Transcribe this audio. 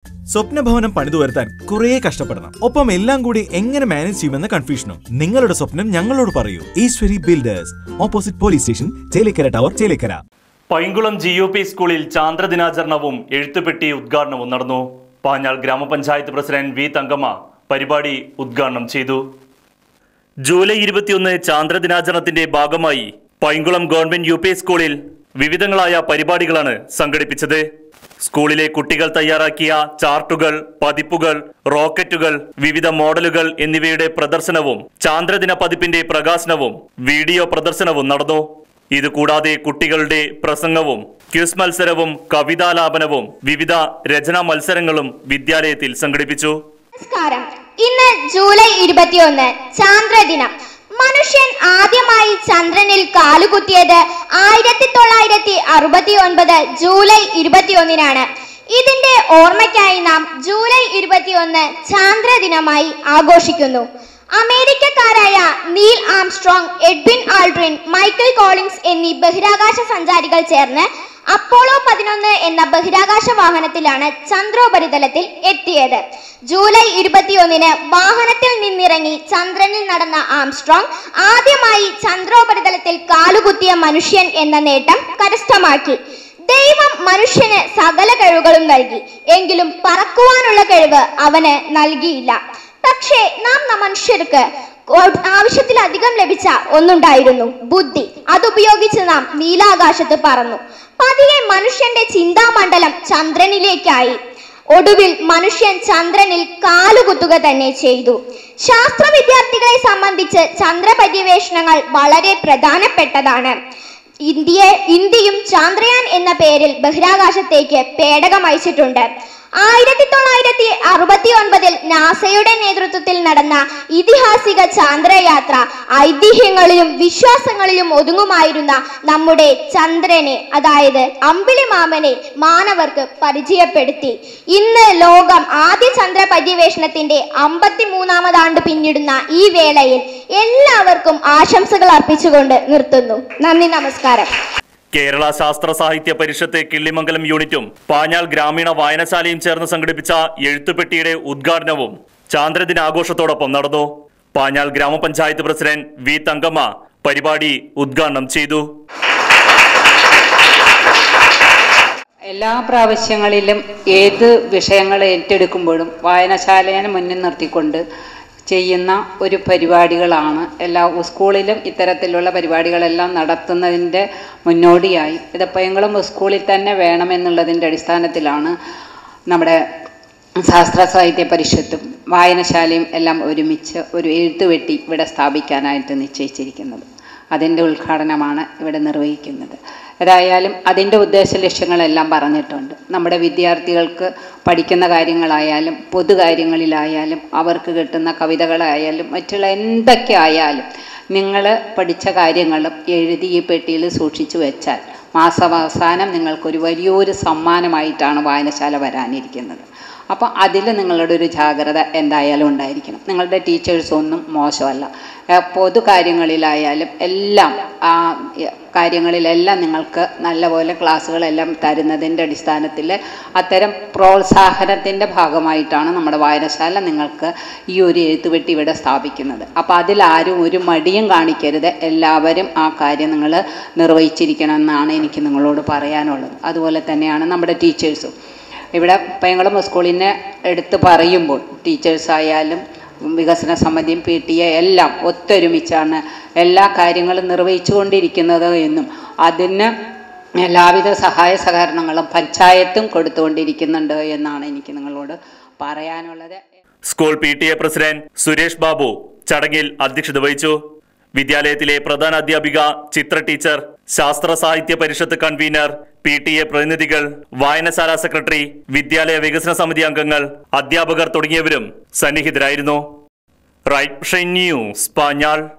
സ്വപ്നഭവനം പണിതു വരുത്താൻ കുറേ കഷ്ടപ്പെടണം ഒപ്പം എല്ലാം കൂടി എങ്ങനെ മാനേജ് ചെയ്യുമെന്ന കൺഫ്യൂഷനും നിങ്ങളുടെ സ്വപ്നം ഞങ്ങളോട് പറയൂ Eshwari builders opposite police station Chelakkara tower Chelakkara Painkulam G U P സ്കൂളിൽ ചാന്ദ്രദിനാചരണവും എഴുത്തുപെട്ടി ഉദ്ഘാടനവും നടന്നു പാഞ്ഞാൾ ഗ്രാമപഞ്ചായത്ത് പ്രസിഡന്റ് വി തങ്കമ്മ പരിപാടി ഉദ്ഘാടനം ചെയ്തു ജൂലൈ ഇരുപത്തിയൊന്ന് ചാന്ദ്രദിനാചരണത്തിന്റെ ഭാഗമായി പൈങ്കുളം ഗവൺമെന്റ് യു പി സ്കൂളിൽ വിവിധങ്ങളായ പരിപാടികളാണ് സംഘടിപ്പിച്ചത് സ്കൂളിലെ കുട്ടികൾ തയ്യാറാക്കിയ ചാർട്ടുകൾ പതിപ്പുകൾ റോക്കറ്റുകൾ വിവിധ മോഡലുകൾ എന്നിവയുടെ പ്രദർശനവും ചാന്ദ്രദിന പതിപ്പിന്റെ പ്രകാശനവും വീഡിയോ പ്രദർശനവും നടന്നു ഇതുകൂടാതെ കുട്ടികളുടെ പ്രസംഗവും ക്യൂസ് മത്സരവും കവിതാലാപനവും വിവിധ രചനാ മത്സരങ്ങളും വിദ്യാലയത്തിൽ സംഘടിപ്പിച്ചു നമസ്കാരം ഇന്ന് ജൂലൈ ഇരുപത്തിയൊന്ന് ചാന്ദ്രദിനം മനുഷ്യൻ ആദ്യമായി ചന്ദ്രനിൽ കാലുകുത്തിയത് ആയിരത്തി തൊള്ളായിരത്തി അറുപത്തി ഒൻപത് ജൂലൈ ഇരുപത്തിയൊന്നിനാണ് ഇതിന്റെ ഓർമ്മയ്ക്കായി നാം ജൂലൈ ഇരുപത്തിയൊന്ന് ചാന്ദ്രദിനമായി ആഘോഷിക്കുന്നു അമേരിക്കക്കാരായ Neil Armstrong Edwin Aldrin Michael Collins എന്നീ ബഹിരാകാശ സഞ്ചാരികൾ ചേർന്ന് അപ്പോളോ പതിനൊന്ന് എന്ന ബഹിരാകാശ വാഹനത്തിലാണ് ചന്ദ്രോപരിതലത്തിൽ എത്തിയത് ജൂലൈ ഇരുപത്തിയൊന്നിന് വാഹനത്തിൽ നിന്നിറങ്ങി ചന്ദ്രനിൽ നടന്ന ആംസ്ട്രോങ് ആദ്യമായി ചന്ദ്രോപരിതലത്തിൽ കാലുകുത്തിയ മനുഷ്യൻ എന്ന നേട്ടം കരസ്ഥമാക്കി ദൈവം മനുഷ്യന് സകല കഴിവുകളും നൽകി എങ്കിലും പറക്കുവാനുള്ള കഴിവ് അവന് നൽകിയില്ല പക്ഷേ നാം ന- മനുഷ്യർക്ക് കൊ- ആവശ്യത്തിലധികം ലഭിച്ച ഒന്നുണ്ടായിരുന്നു ബുദ്ധി അതുപയോഗിച്ച് നാം നീലാകാശത്ത് പറന്നു പതിയെ മനുഷ്യന്റെ ചിന്താമണ്ഡലം ചന്ദ്രനിലേക്കായി ഒടുവിൽ മനുഷ്യൻ ചന്ദ്രനിൽ കാലുകുത്തുക തന്നെ ചെയ്തു ശാസ്ത്ര വിദ്യാർത്ഥികളെ സംബന്ധിച്ച് ചന്ദ്രപര്യവേഷണങ്ങൾ വളരെ പ്രധാനപ്പെട്ടതാണ് ഇന്ത്യ ഇന്ത്യയും ചാന്ദ്രയാൻ എന്ന പേരിൽ ബഹിരാകാശത്തേക്ക് പേടകം അയച്ചിട്ടുണ്ട് ആയിരത്തി തൊള്ളായിരത്തി അറുപത്തി ഒൻപതിൽ നാസയുടെ നേതൃത്വത്തിൽ നടന്ന ഇതിഹാസിക ചാന്ദ്രയാത്ര ഐതിഹ്യങ്ങളിലും വിശ്വാസങ്ങളിലും ഒതുങ്ങുമായിരുന്ന നമ്മുടെ ചന്ദ്രനെ അതായത് അമ്പിളിമാമനെ മാനവർക്ക് പരിചയപ്പെടുത്തി ഇന്ന് ലോകം ആദ്യ ചന്ദ്ര പര്യവേഷണത്തിന്റെ അമ്പത്തി മൂന്നാമതാണ്ട് പിന്നിടുന്ന ഈ വേളയിൽ എല്ലാവർക്കും ആശംസകൾ അർപ്പിച്ചുകൊണ്ട് നിർത്തുന്നു നന്ദി നമസ്കാരം കേരള ശാസ്ത്ര സാഹിത്യ പരിഷത്ത് കിള്ളിമംഗലം യൂണിറ്റും പാഞ്ഞാൾ ഗ്രാമീണ വായനശാലയും ചേർന്ന് സംഘടിപ്പിച്ച എഴുത്തുപെട്ടിയുടെ ഉദ്ഘാടനവും ചാന്ദ്രദിനാഘോഷത്തോടൊപ്പം നടന്നു പാഞ്ഞാൾ ഗ്രാമപഞ്ചായത്ത് പ്രസിഡന്റ് വി തങ്കമ്മ പരിപാടി ഉദ്ഘാടനം ചെയ്തു എല്ലാ പ്രാവശ്യങ്ങളിലും ഏത് വിഷയങ്ങൾ ഏറ്റെടുക്കുമ്പോഴും വായനശാലയെ മുന്നിൽ നിർത്തിക്കൊണ്ട് ചെയ്യുന്ന ഒരു പരിപാടികളാണ് എല്ലാ സ്കൂളിലും ഇത്തരത്തിലുള്ള പരിപാടികളെല്ലാം നടത്തുന്നതിൻ്റെ മുന്നോടിയായി ഇത് പയങ്കുളം സ്കൂളിൽ തന്നെ വേണമെന്നുള്ളതിൻ്റെ അടിസ്ഥാനത്തിലാണ് നമ്മുടെ ശാസ്ത്ര സാഹിത്യ പരിഷത്തും വായനശാലയും എല്ലാം ഒരുമിച്ച് ഒരു എഴുത്തുവെട്ടി ഇവിടെ സ്ഥാപിക്കാനായിട്ട് നിശ്ചയിച്ചിരിക്കുന്നത് അതിൻ്റെ ഉദ്ഘാടനമാണ് ഇവിടെ നിർവഹിക്കുന്നത് ഏതായാലും അതിൻ്റെ ഉദ്ദേശ ലക്ഷ്യങ്ങളെല്ലാം പറഞ്ഞിട്ടുണ്ട് നമ്മുടെ വിദ്യാർത്ഥികൾക്ക് പഠിക്കുന്ന കാര്യങ്ങളായാലും പൊതുകാര്യങ്ങളിലായാലും അവർക്ക് കിട്ടുന്ന കവിതകളായാലും മറ്റുള്ള എന്തൊക്കെ ആയാലും നിങ്ങൾ പഠിച്ച കാര്യങ്ങളും എഴുതി ഈ പെട്ടിയിൽ സൂക്ഷിച്ചു വെച്ചാൽ മാസാവസാനം നിങ്ങൾക്കൊരു വലിയൊരു സമ്മാനമായിട്ടാണ് വായനശാല വരാനിരിക്കുന്നത് അപ്പോൾ അതിൽ നിങ്ങളുടെ ഒരു ജാഗ്രത എന്തായാലും ഉണ്ടായിരിക്കണം നിങ്ങളുടെ ടീച്ചേഴ്സ് ഒന്നും മോശമല്ല ഏഹ് പൊതു കാര്യങ്ങളിലായാലും എല്ലാം ആ ഏഹ് കാര്യങ്ങളിലെല്ലാം നിങ്ങൾക്ക് നല്ലപോലെ ക്ലാസ്സുകളെല്ലാം തരുന്നതിൻ്റെ അടിസ്ഥാനത്തിൽ അത്തരം പ്രോത്സാഹനത്തിൻ്റെ ഭാഗമായിട്ടാണ് നമ്മുടെ വായനശാല നിങ്ങൾക്ക് ഈ ഒരു എഴുത്തുപെട്ടി ഇവിടെ സ്ഥാപിക്കുന്നത് അപ്പോൾ അതിലാരും ഒരു മടിയും കാണിക്കരുത് എല്ലാവരും ആ കാര്യം നിങ്ങൾ നിർവഹിച്ചിരിക്കണം എന്നാണ് എനിക്ക് നിങ്ങളോട് പറയാനുള്ളത് അതുപോലെ തന്നെയാണ് നമ്മുടെ ടീച്ചേഴ്സും ഇവിടെ പയങ്കുളം സ്കൂളിനെ എടുത്ത് പറയുമ്പോൾ ടീച്ചേഴ്സ് ആയാലും വികസന സമിതിയും പി ടി എ എല്ലാം ഒത്തൊരുമിച്ചാണ് എല്ലാ കാര്യങ്ങളും നിർവഹിച്ചു കൊണ്ടിരിക്കുന്നത് എന്നും അതിന് എല്ലാവിധ സഹായ സഹകരണങ്ങളും പഞ്ചായത്തും കൊടുത്തുകൊണ്ടിരിക്കുന്നുണ്ട് എന്നാണ് എനിക്ക് നിങ്ങളോട് പറയാനുള്ളത് school P T A president Suresh Babu ചടങ്ങിൽ അധ്യക്ഷത വഹിച്ചു വിദ്യാലയത്തിലെ പ്രധാന അധ്യാപിക ചിത്ര teacher Sasthra Sahithya Parishath convener P T A പ്രതിനിധികൾ വായനശാല സെക്രട്ടറി വിദ്യാലയ വികസന സമിതി അംഗങ്ങൾ അധ്യാപകർ തുടങ്ങിയവരും സന്നിഹിതരായിരുന്നു റൈറ്റ് ന്യൂസ് പാഞ്ഞാൾ